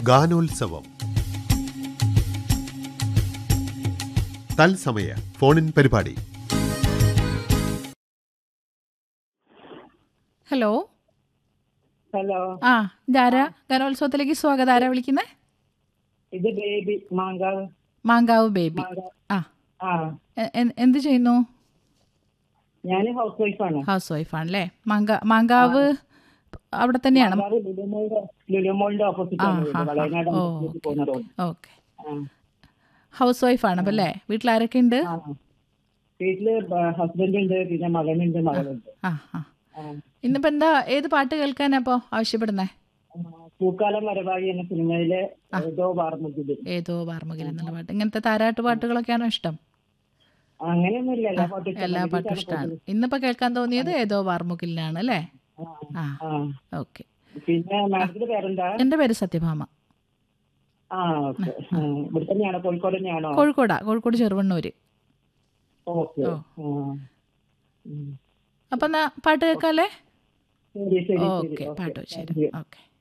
ഗാനോത്സവം തത്സമയ ഫോണിൻ പരിപാടി ഹലോ ഹലോ ആ ഇതാരാ ഗാനോത്സവത്തിലേക്ക് സ്വാഗതം ആരാ വിളിക്കുന്നേ ഇത് ബേബി മാങ്കാവ് മാങ്കാവ് ബേബി മാങ്കാവ് ആ ആ എ- എ- എന്ത് ചെയ്യുന്നു ഞാൻ ഹൗസ് വൈഫാണ് ഹൗസ് വൈഫാണല്ലേ മാങ്ക മാങ്കാവ് അവിടെ തന്നെയാണ് മാങ്കാവ് ലുലുമോളുടെ ലുലുമോളിന്റെ ഓപ്പോസിറ്റ് ആണ് ആ, വീട് ആ, വളയനാട് ഓ, അമ്പലത്തിലേക്ക് പോകുന്ന റോഡ് ഓക്കെ ആ, ഹൗസ് വൈഫാണ് അപ്പം അല്ലേ വീട്ടിൽ ആരൊക്കെ ഉണ്ട് ആ. വീട്ടില് ഹസ്ബൻഡ് ഉണ്ട് പിന്നെ മകനുണ്ട് മകളുണ്ട് ആ ആ ആ. ഇന്നിപ്പോ എന്താ ഏത് പാട്ട് കേൾക്കാനാ അപ്പോ ആവശ്യപ്പെടുന്നേ ആ, പൂക്കാലം വരവായി എന്ന സിനിമയിലെ ഏതോ വാർമുകില് ഏതോ വാർമുകിൽ എന്നുള്ള പാട്ട് ഇങ്ങനത്തെ താരാട്ട് പാട്ടുകളൊക്കെയാണോ ഇഷ്ടം അങ്ങനെയൊന്നുമില്ല എല്ലാ പാട്ടും ഇഷ്ടമാണ്. എല്ലാ പാട്ടും ഇതിലാണ് ഇഷ്ടമാണ് കൂടുതൽ. ഇന്നിപ്പോ കേൾക്കാൻ തോന്നിയത് ഏതോ വാർമുകിലിനാണ് അല്ലേ ആ, ആ ആ. ഓക്കെ പിന്നെ മാഡത്തിന്റെ പേരെന്താ എൻ്റെ പേര് സത്യഭാമ ആ ഓക്കെ ഇവിടെ തന്നെയാണോ കോഴിക്കോട് തന്നെയാണോ കോഴിക്കോടാ കോഴിക്കോട് ചെറുവണ്ണൂര് ഓക്കെ ഓ. ആ. ഉം. അപ്പൊ എന്നാ പാട്ട് കേൾക്കാല്ലേ ശരി ശരി ശരി ഓക്കെ പാട്ട് ശരി താങ്ക് യു. ഓക്കെ